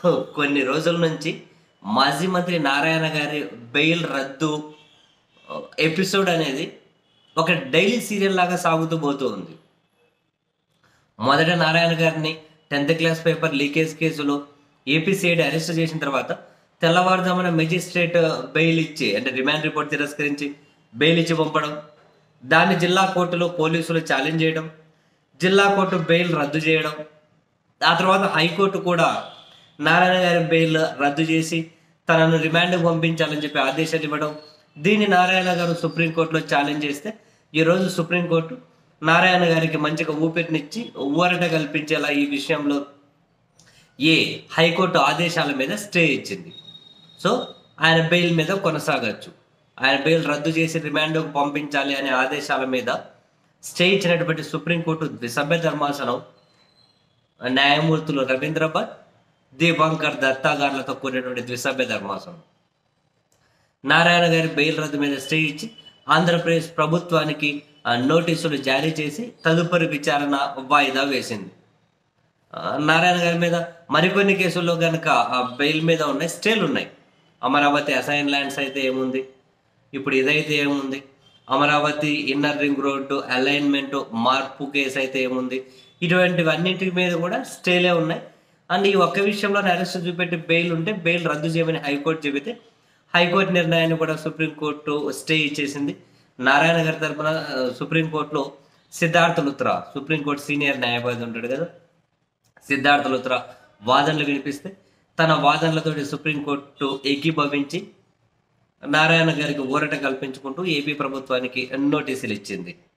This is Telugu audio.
కొన్ని రోజుల నుంచి మాజీ మంత్రి నారాయణ గారి బెయిల్ రద్దు ఎపిసోడ్ అనేది ఒక డైలీ సీరియల్ లాగా సాగుతూ పోతూ ఉంది మొదట నారాయణ గారిని టెన్త్ క్లాస్ పేపర్ లీకేజ్ కేసులో ఏపీ సిఐడి అరెస్ట్ చేసిన తర్వాత తెల్లవారుజామున మెజిస్ట్రేట్ బెయిల్ ఇచ్చి అంటే రిమాండ్ రిపోర్ట్ తిరస్కరించి బెయిల్ ఇచ్చి పంపడం దాన్ని జిల్లా కోర్టులో పోలీసులు ఛాలెంజ్ చేయడం జిల్లా కోర్టు బెయిల్ రద్దు చేయడం ఆ తర్వాత హైకోర్టు కూడా నారాయణ గారి బెయిల్ రద్దు చేసి తనను రిమాండ్కి పంపించాలని చెప్పి ఆదేశాలు ఇవ్వడం దీన్ని నారాయణ గారు సుప్రీంకోర్టులో ఛాలెంజ్ చేస్తే ఈరోజు సుప్రీంకోర్టు నారాయణ గారికి మంచిగా ఊపిరినిచ్చి ఊరట కల్పించేలా ఈ విషయంలో ఏ హైకోర్టు ఆదేశాల మీద స్టే ఇచ్చింది సో ఆయన బెయిల్ మీద కొనసాగచ్చు ఆయన బెయిల్ రద్దు చేసి రిమాండ్కు పంపించాలి అనే ఆదేశాల మీద స్టే ఇచ్చినటువంటి సుప్రీంకోర్టు ద్విసభ్య ధర్మాసనం న్యాయమూర్తులు రవీంద్ర భట్ దీపాంకర్ దత్తా గారులతో కూడినటువంటి ద్విసభ్య ధర్మాసనం నారాయణ గారి బెయిల్ రద్దు మీద స్టే ఇచ్చి ఆంధ్రప్రదేశ్ ప్రభుత్వానికి ఆ, నోటీసులు జారీ చేసి తదుపరి విచారణ వాయిదా వేసింది ఆ, నారాయణ గారి మీద మరికొన్ని కేసుల్లో కనుక బెయిల్ మీద ఉన్నాయి స్టేలు ఉన్నాయి అమరావతి అసైన్ ల్యాండ్స్ అయితే ఏముంది ఇప్పుడు ఇదైతే ఏముంది Amaravati inner ring road alignment మార్పు కేసు అయితే ఏముంది ఇటువంటివన్నింటి మీద కూడా స్టేలే ఉన్నాయి అండ్ ఈ ఒక్క విషయంలో అరెస్ట్ చూపెట్టి బెయిల్ ఉంటే బెయిల్ రద్దు చేయమని హైకోర్టు చెబితే హైకోర్టు నిర్ణయాన్ని కూడా సుప్రీంకోర్టు స్టే ఇచ్చేసింది నారాయణ గారి తరపున ఆ, సుప్రీంకోర్టులో సిద్ధార్థ లుత్రా సుప్రీంకోర్టు సీనియర్ న్యాయవాది ఉంటాడు కదా సిద్ధార్థ లుత్రా వాదనలు వినిపిస్తే తన వాదనలతోటి సుప్రీంకోర్టు ఏకీభవించి నారాయణ గారికి ఊరట కల్పించుకుంటూ ఏపీ ప్రభుత్వానికి నోటీసులు ఇచ్చింది